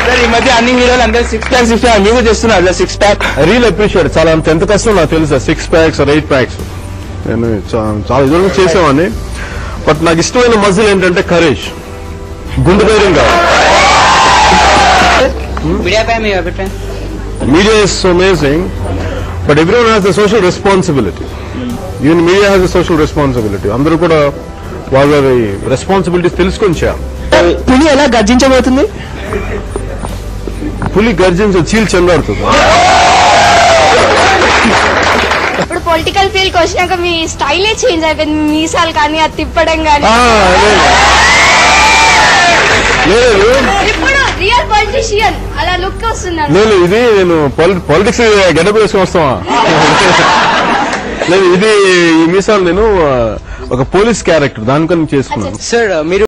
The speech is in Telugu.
సార్ ఈ మధ్య అన్ని హీరోలు అందరూ సిక్స్ ప్యాక్ సిక్స్ ప్యాక్ మీరు చేస్తున్నారు six pack I real appreciate చాలా అంత ఎంత కష్టం నాకు తెలుసా సిక్స్ ప్యాక్స్ ఎయిట్ ప్యాక్స్ నేను చా- చాలా ఇదివరకు చేసేవాడిని బట్ నాకు ఇష్టమైన మజిల్ ఏంటంటే కరేజ్ గుండె ధైర్యం కావాలి మీడియాపై మీ అభిప్రాయం media is amazing but everyone has the social responsibility even media has the social responsibility అందరూ కూడా వాళ్ళ రెస్పాన్సిబిలిటీస్ తెలుసుకొని చేయాలి పులి ఎలా గర్జించబోతుంది పులి గర్జించి చీల్ చెందాడుతుంది ఇప్పుడు పొలిటికల్ ఫీల్డ్ కి వచ్చినాక మీ స్టైలే చేంజ్ అయిపోయింది మీసాలు కానీ అది తిప్పడం కానీ ఆ, లేదు లేదు ఇప్పుడు రియల్ పొలిటీషియన్ అలా లుక్ వస్తున్నారు నేను ఇది నేను పాలిటిక్స్ గెటప్ వేసుకొని వస్తావా లేదు ఇది ఈ మీసాలు నేను ఆ, ఒక పోలీస్ క్యారెక్టర్ దానికని చేసుకున్నాను సార్ మీరు